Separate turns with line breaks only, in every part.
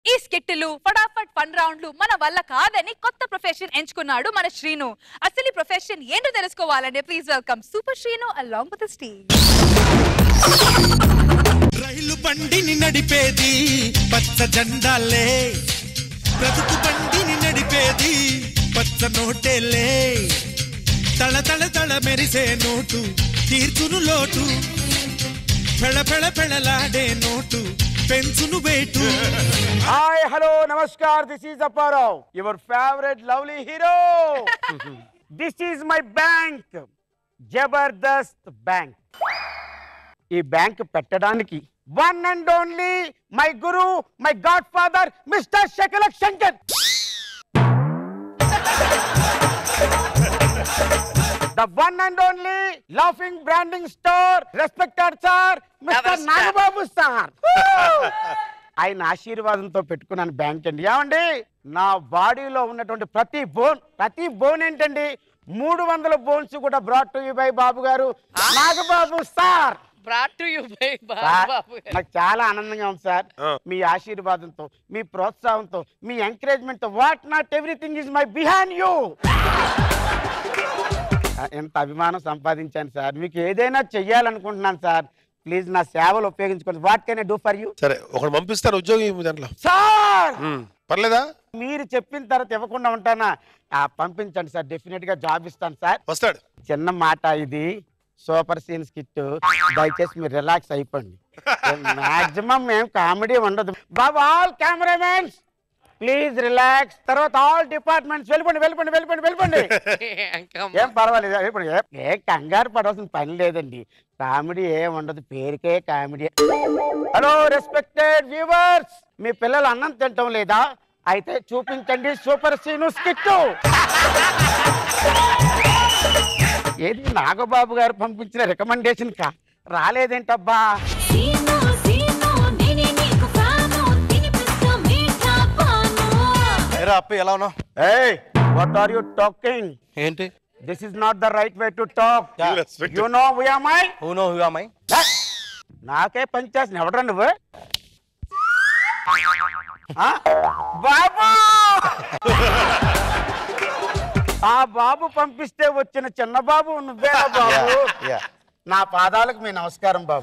ఈ స్కిట్లు ఫటాఫట్ ఫన్ రౌండ్లు మన వల్ల కాదని కొత్త ప్రొఫెషన్ ఎంచుకున్నాడు మన శ్రీను అసలు ఈ ప్రొఫెషన్ ఏంటో తెలుసుకోవాలంటే please welcome super Srinu along with Steve
రైలు బండిని నడిపేది పచ్చ జెండాలే బ్రతుకు బండిని నడిపేది పచ్చ నోటేలే తళ తళ తళ మెరిసే నోటు తీర్చును లోటు పెళ పెళ పెళలాడే నోటు పెంచును వేటు
హాయ్ హలో నమస్కార్ this is Apparao your favourite lovely hero this is my bank Jabardasth bank ఈ బ్యాంక్ పెట్టడానికి one and only my guru my godfather mister Shakala Shankar the one and only laughing branding store respected sir mister Nagababu sir ఆయన ఆశీర్వాదంతో పెట్టుకున్నాను bank అండి ఏమండి నా బాడీలో ఉన్నటువంటి ప్రతి బోన్ ప్రతి బోన్ ఏంటండి మూడు వందల బోన్స్ కూడా brought to you by Babu గారు Nagababu sir
brought to you by
sir,
బాబు
నాకు చాలా ఆనందంగా ఉంది సార్ మీ ఆశీర్వాదంతో మీ ప్రోత్సాహంతో మీ ఎంకరేజ్మెంట్ తో what not everything is my behind you ఎంత అభిమానం సంపాదించాను సార్ మీకు ఏదైనా చెయ్యాలనుకుంటున్నాను సార్ ప్లీజ్ నా సేవలు ఉపయోగించుకోండి what can I do for you
సరే ఒకడు పంపిస్తాను ఉద్యోగి దాంట్లో
సార్
ఉమ్, పర్లేదా
మీరు చెప్పిన తర్వాత ఇవ్వకుండా ఉంటానా ఆ, పంపించండి సార్ డెఫినెట్ గా జాబ్ ఇస్తాను సార్
వస్తాడు
చిన్న మాట ఇది సూపర్ సీన్ స్కిట్ దయచేసి మీరు రిలాక్స్ అయిపోండి మాక్సిమం మేము కామెడీ ఉండదు బాబు ఆల్ కెమెరామెన్స్ ప్లీజ్ రిలాక్స్ తర్వాత ఆల్ డిపార్ట్మెంట్స్ వెళ్ళిపోండి వెళ్ళిపోండి వెళ్ళిపోండి వెళ్ళిపోండి ఏం పర్వాలేదు వెళ్ళిపోండి ఏ- ఏ కంగారు పడవలసిన పని లేదండి కామెడీ ఏం ఉండదు పేరుకే కామెడీ హలో రెస్పెక్టెడ్ వ్యూవర్స్ మీ పిల్లలు అన్నం తింటం లేదా అయితే చూపించండి సూపర్ సీను స్కిట్ ఏది నాగబాబు గారు పంపించిన రికమెండేషన్ కా రాలేదేంటబ్బా
సీను సీను నేనే నీకు ఫ్యాను తినిపిస్తా మీఠా పాను
ఏరా అప్ప ఎలా ఉన్నావు
ఏయ్ వాట్ ఆర్ యు టాకింగ్
ఏంటి
this is not the right way to talk
You respect
you know we are my
who no who my
నాకే పంచేసిన ఎవడ్రా నువ్వు ఆ? బాబు ఆ బాబు పంపిస్తే వచ్చిన చిన్న బాబు నువ్వేనా బాబు
yeah.
నా పాదాలకు మీ నమస్కారం బాబు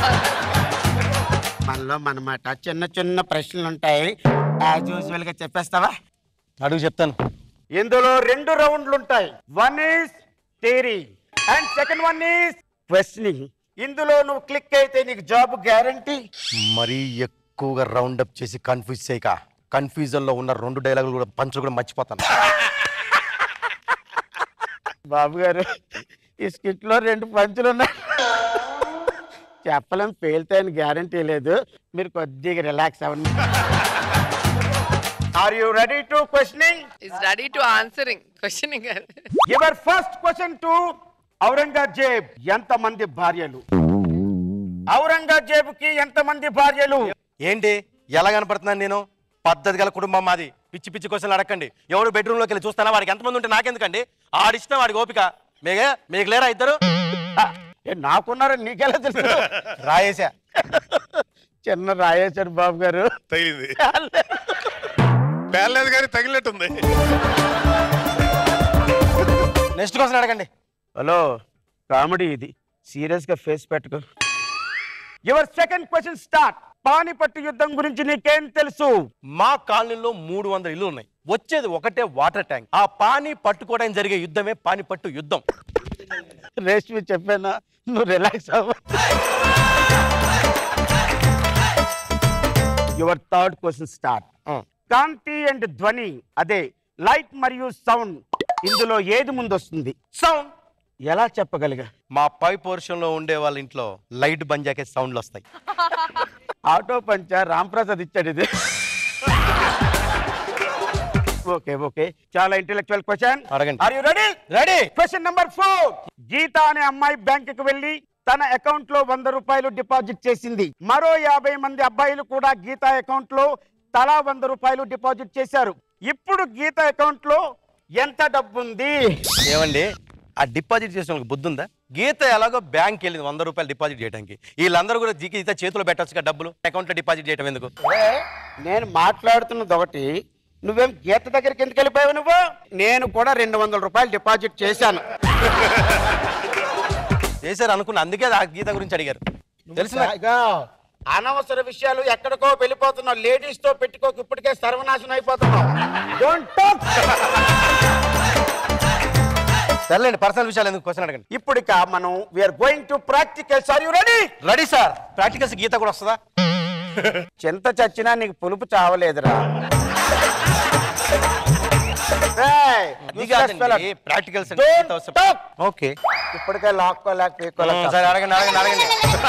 మనలో మనమాట చిన్న చిన్న ప్రశ్నలు ఉంటాయి యాజ్ యూజువల్ గా చెప్పేస్తావా
అడుగు చెప్తాను
ఇందులో రెండు రౌండ్లు ఉంటాయి one is theory and second one is questioning ఇందులో నువ్వు క్లిక్ అయితే నీకు జాబ్ గ్యారంటీ
మరీ ఎక్కువగా రౌండ్ అప్ చేసి కన్ఫ్యూజ్ చేయక కన్ఫ్యూజన్ లో ఉన్న రెండు డైలాగులు కూడా పంచులు కూడా మర్చిపోతాను
బాబు గారు ఈ స్కిట్ లో రెండు పంచులు ఉన్నాయి చెప్పలేం పేలుతాయని గ్యారంటీ లేదు మీరు కొద్దిగా రిలాక్స్ అవ్వండి are you ready to questioning
is ready to answering questioning
your first question to Aurangzeb ఎంత మంది భార్యలు ఔరంగజేబ్ కి ఎంత మంది భార్యలు
ఏంటి ఎలా కనపడుతున్నాను నేను పద్ధతి గల కుటుంబం మాది పిచ్చి పిచ్చి క్వశ్చన్లు అడగండి ఎవడు బెడ్రూమ్ లోకి వెళ్ళి చూస్తానా వాడికి ఎంతమంది ఉంటే నాకెందుకండి ఆడిష్టం వాడికి ఓపిక మీగే మీకు లేరా ఇద్దరు
ఆ, ఏ, నాకున్నారని నీకెలా తెలుసు
రాయేసా
చిన్న రాయేశారు బాబు గారు
తగిలింది పేర్లేదు కానీ తగిలినట్టుంది
నెక్స్ట్ క్వశ్చన్ అడగండి
హలో కామెడీ ఇది సీరియస్ గా ఫేస్ పెట్టుకో your second question start Panipat యుద్ధం గురించి నీకేం తెలుసు
మా కాలనీలో మూడు వందల ఇల్లు ఉన్నాయి వచ్చేది ఒకటే వాటర్ ట్యాంక్ ఆ పానీ పట్టుకోవడానికి జరిగే యుద్ధమే పానిపట్టు యుద్ధం
రేష్మి చెప్పానా నువ్వు రిలాక్స్ అవ్వ యువర్ థర్డ్ క్వశ్చన్ స్టార్ట్ కాంతి అండ్ ధ్వని అదే లైట్ మరియు సౌండ్ ఇందులో ఏది ముందు వస్తుంది
సౌండ్
ఎలా చెప్పగలిగా
మా పై పోర్షన్ లో ఉండే వాళ్ళ ఇంట్లో లైట్ బంద్ చేసే సౌండ్లు వస్తాయి
ఆటో పంచ రాంప్రసాద్ ఇచ్చాడు ఇది ఓకే ఓకే చాలా ఇంటెలెక్చువల్ క్వశ్చన్
అడగండి.
Are you ready
ready
question number four Geeta అనే అమ్మాయి బ్యాంక్ కి వెళ్ళి తన అకౌంట్ లో వంద రూపాయలు డిపాజిట్ చేసింది మరో యాభై మంది అబ్బాయిలు కూడా గీత అకౌంట్ లో తలా వంద రూపాయలు డిపాజిట్ చేశారు ఇప్పుడు గీత అకౌంట్ లో ఎంత డబ్బు ఉంది
ఏమండి ఆ డిపాజిట్ చేసిన వాళ్ళకి బుద్ధి ఉందా గీత ఎలాగో బ్యాంక్ వెళ్ళింది వంద రూపాయలు డిపాజిట్ చేయడానికి వీళ్ళందరూ కూడా జీ- గీత చేతిలో పెట్టొచ్చుగా డబ్బులు అకౌంట్లో డిపాజిట్ చేయడం ఎందుకు
ఏ, నేను మాట్లాడుతున్నది ఒకటి నువ్వేం గీత దగ్గరికి ఎందుకు వెళ్ళిపోయావు నువ్వు నేను కూడా రెండు వందల రూపాయలు డిపాజిట్ చేశాను
చేశారు అనుకున్న అందుకే ఆ గీత గురించి అడిగారు తెలుసు నాకు.
ఇదిగో, అనవసర విషయాలు ఎక్కడికో వెళ్ళిపోతున్నావు లేడీస్ తో పెట్టుకోక ఇప్పటికే సర్వనాశనం అయిపోతున్నావు డోంట్ టాక్
సర్లేండి పర్సనల్ విషయాలు ఎందుకు క్వశ్చన్ అడగండి
ఇప్పుడు ఇక మనం we are going to practicals are you ready
ready sir practicals Geeta కూడా వస్తుందా
చింత చచ్చినా నీకు పులుపు చావలేదురా ఏయ్,
అది
useless fellow.
కాదండి ప్రాక్టికల్స్
Don't talk.
ఓకే
ఇప్పటికే లాక్కోలేక పీక్కోలేక
సరే అడగండి అడగండి అడగండి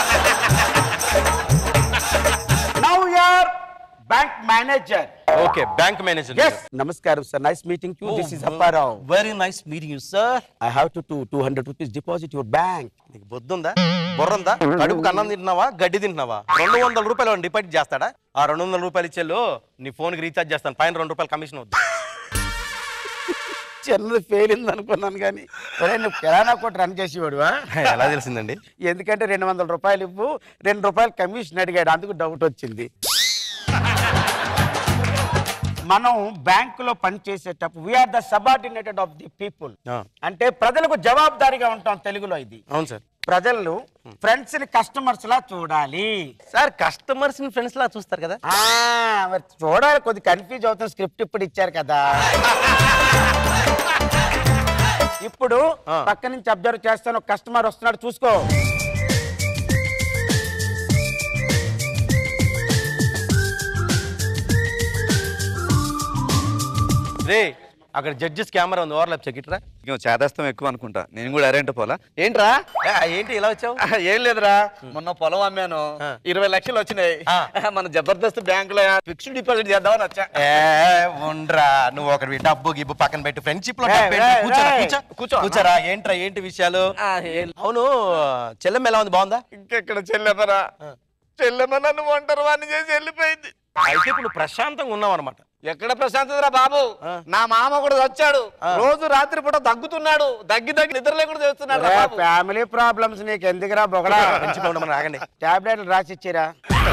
now your bank manager
okay bank manager
yes నమస్కారం sir nice meeting you this is Apparao
very nice meeting you sir
I have to to two hundred rupees deposit your bank
నీకు బొద్దుందా బుర్రందా కడుపుకి అన్నం తింటున్నావా గడ్డి తింటున్నావా రెండు వందల రూపాయలు డిపాజిట్ చేస్తాడా ఆ రెండు వందల రూపాయలు ఇచ్చేళ్ళు నీ ఫోన్ కి రీఛార్జ్ చేస్తాను పైన రెండు రూపాయలు కమిషన్ అవుతుంది
చిన్నది ఫెయిల్ అనుకున్నాను కానీ ఒరేయ్, నువ్వు కిరాణా కొట్టు రన్ చేసేవాడువా
ఎలా తెలిసిందండి
ఎందుకంటే రెండు వందల రూపాయలు ఇవ్వు రెండు రూపాయలు కమిషన్ అడిగాడు అందుకు డౌట్ వచ్చింది మనం బ్యాంకులో పనిచేసేటప్పుడు we are the subordinated of the people
ఆ.
అంటే ప్రజలకు జవాబుదారీగా ఉంటాం తెలుగులో ఇది
అవును సార్
ప్రజలను ఫ్రెండ్స్ ని కస్టమర్స్ లా చూడాలి
సార్ కస్టమర్స్ ని ఫ్రెండ్స్ లా చూస్తారు కదా
ఆ, మరి చూడాలి కొద్ది కన్ఫ్యూజ్ అవుతుంది స్క్రిప్ట్ ఇప్పుడు ఇచ్చారు కదా ఇప్పుడు
ఆ.
పక్క నుంచి అబ్జర్వ్ చేస్తాను కస్టమర్ వస్తున్నాడు చూసుకో
రే అక్కడ జడ్జెస్ కెమెరా ఉంది ఓవర్లాప్ చెక్కిట్రా
ఇంకో చేదస్తం ఎక్కువ అనుకుంటా నేను కూడా అరేంట పోలా ఏంట్రా
ఏంటి ఇలా వచ్చావు
ఏం లేదురా మొన్న పొలం అమ్మాను
ఆ.
ఇరవై లక్షలు వచ్చినాయి
ఆ.
మన జబర్దస్త్ బ్యాంక్ లో ఫిక్స్డ్ డిపాజిట్ చేద్దామని వచ్చా
ఏ ఉండరా నువ్వు ఒకటి డబ్బు గిబ్బు పక్కన పెట్టి ఫ్రెండ్షిప్ లో
రేయ్,
డబ్బు ఏంటి?
రేయ్,
కూర్చోరా,
రేయ్.
కూర్చో
కూర్చో.
కూర్చోరా ఏంట్రా ఏంటి విషయాలు అవును చెల్లెమ్మ ఎలా ఉంది బాగుందా
ఇంకెక్కడ చెల్లెమరా చెల్లెమ్మ నన్ను ఒంటరి వాడిని చేసి వెళ్ళిపోయింది
అయితే ఇప్పుడు నువ్వు ప్రశాంతంగా ఉన్నావు అనమాట
ఎక్కడ ప్రశాంతరా బాబు నా మామ కూడా వచ్చాడు రోజు రాత్రి పూట దగ్గుతున్నాడు దగ్గి దగ్గి నిద్ర లేకుండా చేస్తున్నాడు రా బాబు.
ఫ్యామిలీ ప్రాబ్లమ్స్ నీకు ఎందుకురా బొగడా
మంచిగా ఉండమని ఆగండి
టాబ్లెట్లు రాసి ఇచ్చిరా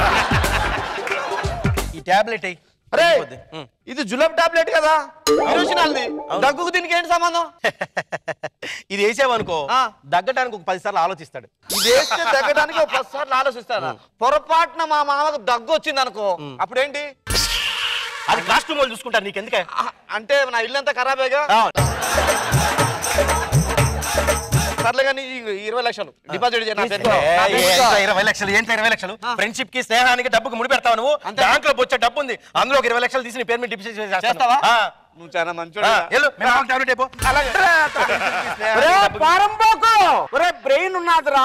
ఈ టాబ్లెట్ అయ్యి
అరే ఇది జులబ్ టాబ్లెట్ కదా విరోచనాలది దగ్గుకు దీనికి ఏంటి సంబంధం
ఇది వేసావనుకో
ఆ.
దగ్గటానికి ఒక పది సార్లు ఆలోచిస్తాడు
ఇది వేస్తే తగ్గడానికి ఒక పది సార్లు ఆలోచిస్తారా పొరపాటున మా మామకు దగ్గు వచ్చింది అనుకో అప్పుడేంటి
అది కాస్ట్యూమ్ వాళ్ళు చూసుకుంటారు నీకు ఎందుకే
ఆ, అంటే నా ఇల్లంతా ఖరాబేగా సర్లే కానీ ఈ ఇరవై లక్షలు డిపాజిట్ చేయ నా పేరుతో. నా పేరుతో.
ఇరవై లక్షలు ఏంటి ఇరవై లక్షలు ఫ్రెండ్షిప్ కి స్నేహానికి డబ్బుకి ముడి పెడతావు నువ్వు
అంతే.
బ్యాంక్ లో వచ్చే డబ్బు ఉంది అందులో ఒక ఇరవై లక్షలు తీసి నీ పేరు మీద డిపాజిట్ చేస్తావా
చేస్తావా నువ్వు చాలా మంచోడు
ఒరే, పారంపోకు ఒరే బ్రెయిన్ ఉన్నదిరా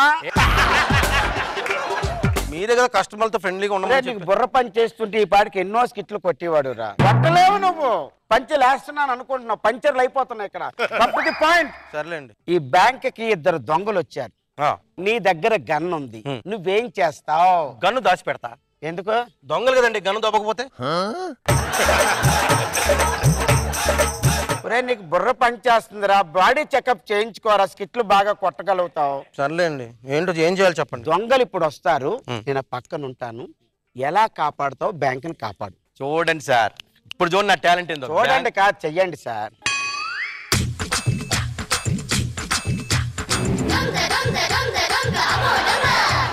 మీ దగ్గర కస్టమర్లతో ఫ్రెండ్లీగా
ఒరే,
ఉండమని
నీకు
చెప్పి
బుర్ర పని చేస్తుంటే ఈ పాటికి ఎన్నో స్కిట్లు కొట్టేవాడు రా కొట్టలేవు నువ్వు పంచలు వేస్తున్నాను అనుకుంటున్నావు పంచర్లు అయిపోతున్నాయి ఇక్కడ పాయింట్
సర్లేండి
ఈ బ్యాంక్ కి ఇద్దరు దొంగలు వచ్చారు
ఆ,
నీ దగ్గర గన్ ఉంది
హ్మ్.
నువ్వేం చేస్తావు
గన్ను దాచి పెడతా
ఎందుకు
దొంగలు కదండి గన్ను దొబ్బకపోతే
ఒరే నీకు బుర్ర పని చేస్తుందిరా బాడీ చెకప్ చేయించుకోరా స్కిట్లు బాగా కొట్టగలుగుతావు
సర్లేండి ఏంటో ఏం చేయాలి చెప్పండి
దొంగలు ఇప్పుడు వస్తారు
హ్మ్.
నేను ఆ పక్కన ఉంటాను ఎలా కాపాడుతావు బ్యాంకుని కాపాడు
చూడండి సార్ ఇప్పుడు చూడండి నా టాలెంట్ ఏందో
చూడండి కాదు చెయ్యండి సార్
దొంగ దొంగ దొంగ దొంగ అమ్మో దొంగ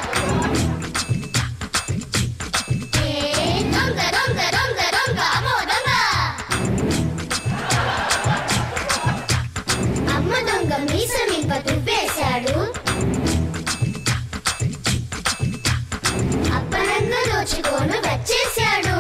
ఏ దొంగ దొంగ దొంగ దొంగ అమ్మో దొంగ అమ్మ దొంగ మీసమింప తువ్వేశాడు అప్పనంగా దోచుకోను వచ్చేశాడు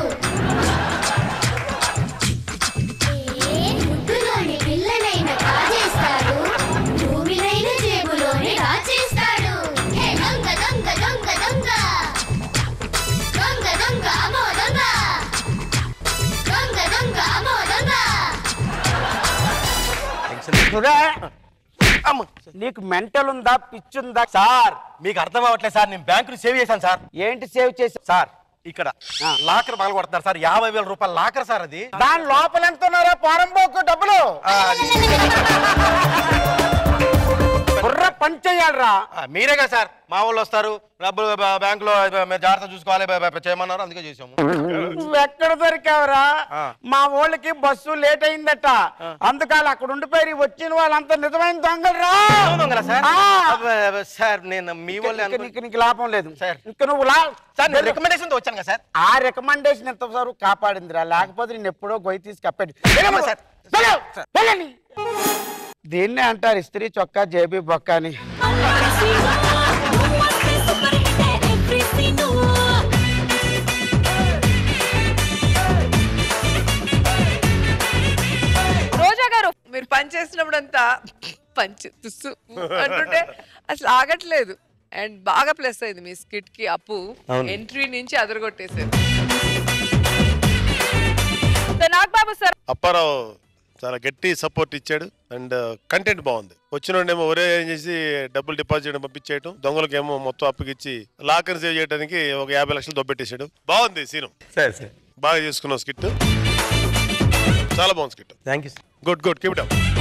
ఏ ముద్దులోని పిల్లనైన కాజేస్తాడు భూమినైన జేబులోనే దాచేస్తాడు హే దొంగ దొంగ దొంగ దొంగ దొంగ దొంగ అమో దొంగ దొంగ దొంగ అమో దొంగ
చూడే నీకు మెంటల్ ఉందా పిచ్చుందా
సార్ మీకు అర్థం అవ్వట్లేదు సార్ నేను బ్యాంకుని సేవ్ చేశాను సార్
ఏంటి సేవ్ చేసి
సార్ ఇక్కడ లాకర్ పగల కొడుతున్నారు సార్ యాభై వేల రూపాయల లాకర్ సార్ అది
దాని లోపల ఎంత ఉన్నారో పోరంబోకు డబ్బులు
ఆ, అది
బుర్ర పని చేయాలరా
ఆ, మీరే కదా సార్ మా వాళ్ళు వస్తారు డబ్బులు బ- బ్యాంకులో బ- మీరు జాగ్రత్త చూసుకోవాలి బ- బ- చేయమన్నారు అందుకే చేసాము
నువ్వు ఎక్కడ దొరికావురా
ఆ.
మా వాళ్ళకి బస్సు లేట్ అయిందట అందుకని అక్కడ ఉండిపోయి వచ్చిన వాళ్ళంతా నిజమైన దొంగలరా
దొంగలా సార్
ఆ.
అబ్బ, అబ్బ, సార్ నేను మీ
ఇక-
వాళ్ళే
ఇక
అనుకో-
నీకు నీకు లాభం లేదు
సార్.
ఇంకా నువ్వు లా
సార్ నేను రికమెండేషన్తో వచ్చాను కదా సార్
ఆ రికమెండేషన్ ఎంతవరకు కాపాడిందిరా లేకపోతే నేను ఎప్పుడో గొయ్యి తీసి కప్పెట్టి
వెళ్ళమ్మా సార్.
వెళ్ళండి. దీన్నే అంటారు ఇస్త్రీ చొక్కా జేబీ బొక్క అని
రోజా గారు
మీరు పని చేసినప్పుడు అంతా పంచ్ తుస్సు అంటుంటే అసలు ఆగట్లేదు అండ్ బాగా ప్లస్ అయింది మీ స్కిట్ కి అప్పు
అవును.
ఎంట్రీ నుంచి అదరగొట్టేసారు
సో నాగబాబు సార్
అప్పారావు చాలా గట్టి సపోర్ట్ ఇచ్చాడు అండ్ కంటెంట్ బాగుంది వచ్చినోడేమో ఒరే ఏం చేసి డబ్బులు డిపాజిట్ చేయడం పంపించేయటం దొంగలకేమో మొత్తం అప్పగిచ్చి లాకర్ సేవ్ చేయడానికి ఒక యాభై లక్షలు దొబ్బెట్టేశాడు బాగుంది సీను
సరే సార్
బాగా చేసుకున్నావు స్కిట్ చాలా బాగుంది skit
thank you
good good keep it up